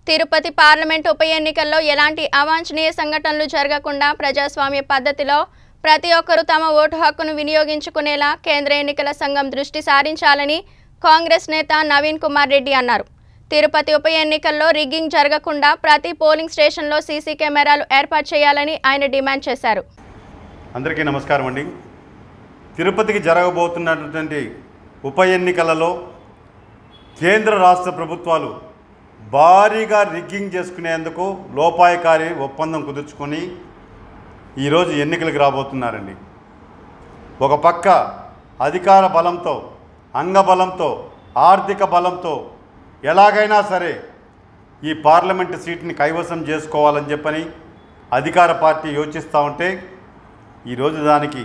Tirupati parliament ఉప ఎన్నికల్లో ఎలాంటి అవాంఛనీయ సంఘటనలు జరగకుండా ప్రజాస్వామ్య పద్ధతిలో ప్రతి ఒక్కరూ తమ ఓటు హక్కును వినియోగించుకునేలా కేంద్ర ఎన్నికల సంఘం దృష్టి సారించాలని కాంగ్రెస్ నేత నవీన్ కుమార్ రెడ్డి అన్నారు తిరుపతి ఉప ఎన్నికల్లో రిగ్గింగ్ జరగకుండా ప్రతి పోలింగ్ స్టేషన్లో సీసీ కెమెరాలు ఏర్పాటు చేయాలని ఆయన డిమాండ్ చేశారు అందరికీ నమస్కారం అండి తిరుపతికి జరగబోతున్నటువంటి ఉప ఎన్నికలలో కేంద్ర రాష్ట్ర ప్రభుత్వాలు భారీగా రిగ్గింగ్ చేసుకునేందుకు లోపాయకారి ఒప్పందం కుదుర్చుకొని ఈరోజు ఎన్నికలకు రాబోతున్నారండి ఒక పక్క అధికార బలంతో అంగబలంతో ఆర్థిక బలంతో ఎలాగైనా సరే ఈ పార్లమెంటు సీట్ని కైవసం చేసుకోవాలని చెప్పని అధికార పార్టీ యోచిస్తూ ఉంటే ఈరోజు దానికి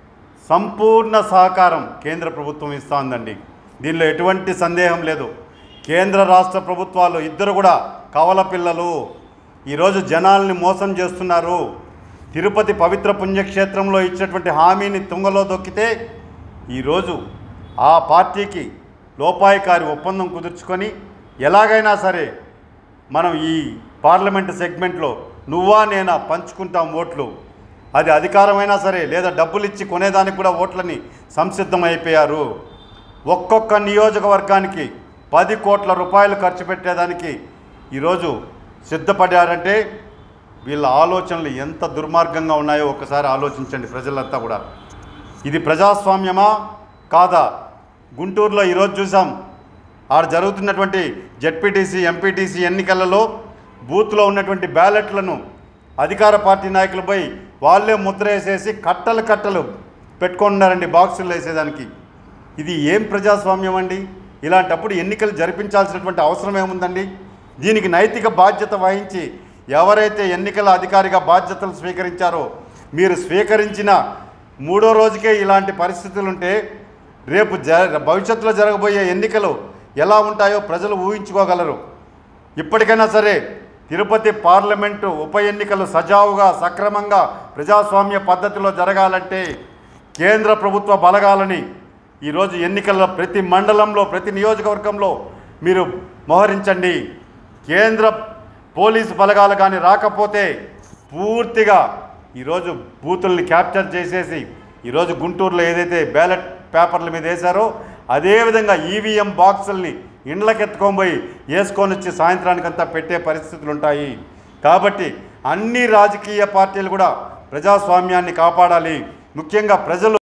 సంపూర్ణ సహకారం కేంద్ర ప్రభుత్వం ఇస్తూ ఉందండి దీనిలో ఎటువంటి సందేహం లేదు కేంద్ర రాష్ట్ర ప్రభుత్వాలు ఇద్దరు కూడా కవల పిల్లలు ఈరోజు జనాల్ని మోసం చేస్తున్నారు తిరుపతి పవిత్ర పుణ్యక్షేత్రంలో ఇచ్చినటువంటి హామీని తుంగలో దొక్కితే ఈరోజు ఆ పార్టీకి లోపాయికారి ఒప్పందం కుదుర్చుకొని ఎలాగైనా సరే మనం ఈ పార్లమెంటు సెగ్మెంట్లో నువ్వా నేనా పంచుకుంటాం ఓట్లు అది అధికారమైనా సరే లేదా డబ్బులు ఇచ్చి కొనేదానికి కూడా ఓట్లని సంసిద్ధమైపోయారు ఒక్కొక్క నియోజకవర్గానికి పది కోట్ల రూపాయలు ఖర్చు పెట్టేదానికి ఈరోజు సిద్ధపడ్డారంటే వీళ్ళ ఆలోచనలు ఎంత దుర్మార్గంగా ఉన్నాయో ఒక్కసారి ఆలోచించండి ప్రజలంతా కూడా ఇది ప్రజాస్వామ్యమా కాదా గుంటూరులో ఈరోజు చూసాం ఆడ జరుగుతున్నటువంటి జెడ్పీటీసీ ఎంపీటీసీ ఎన్నికలలో బూత్లో ఉన్నటువంటి బ్యాలెట్లను అధికార పార్టీ నాయకులపై వాళ్ళే ముద్ర వేసేసి కట్టలు కట్టలు పెట్టుకున్నారండి బాక్సులు వేసేదానికి ఇది ఏం ప్రజాస్వామ్యం అండి ఇలాంటప్పుడు ఎన్నికలు జరిపించాల్సినటువంటి అవసరం ఏముందండి దీనికి నైతిక బాధ్యత వహించి ఎవరైతే ఎన్నికల అధికారిగా బాధ్యతలు స్వీకరించారో మీరు స్వీకరించిన మూడో రోజుకే ఇలాంటి పరిస్థితులు ఉంటే రేపు జ భవిష్యత్తులో జరగబోయే ఎన్నికలు ఎలా ఉంటాయో ప్రజలు ఊహించుకోగలరు ఇప్పటికైనా సరే తిరుపతి పార్లమెంటు ఉప ఎన్నికలు సజావుగా సక్రమంగా ప్రజాస్వామ్య పద్ధతిలో జరగాలంటే కేంద్ర ప్రభుత్వ బలగాలని ఈరోజు ఎన్నికల్లో ప్రతి మండలంలో ప్రతి నియోజకవర్గంలో మీరు మోహరించండి కేంద్ర పోలీసు బలగాలు కానీ రాకపోతే పూర్తిగా ఈరోజు బూతుల్ని క్యాప్చర్ చేసేసి ఈరోజు గుంటూరులో ఏదైతే బ్యాలెట్ పేపర్ల మీద వేశారో అదేవిధంగా ఈవీఎం బాక్సుల్ని ఇండ్లకెత్తుకొని పోయి వేసుకొని వచ్చి సాయంత్రానికంతా పెట్టే పరిస్థితులు ఉంటాయి కాబట్టి అన్ని రాజకీయ పార్టీలు కూడా ప్రజాస్వామ్యాన్ని కాపాడాలి ముఖ్యంగా ప్రజలు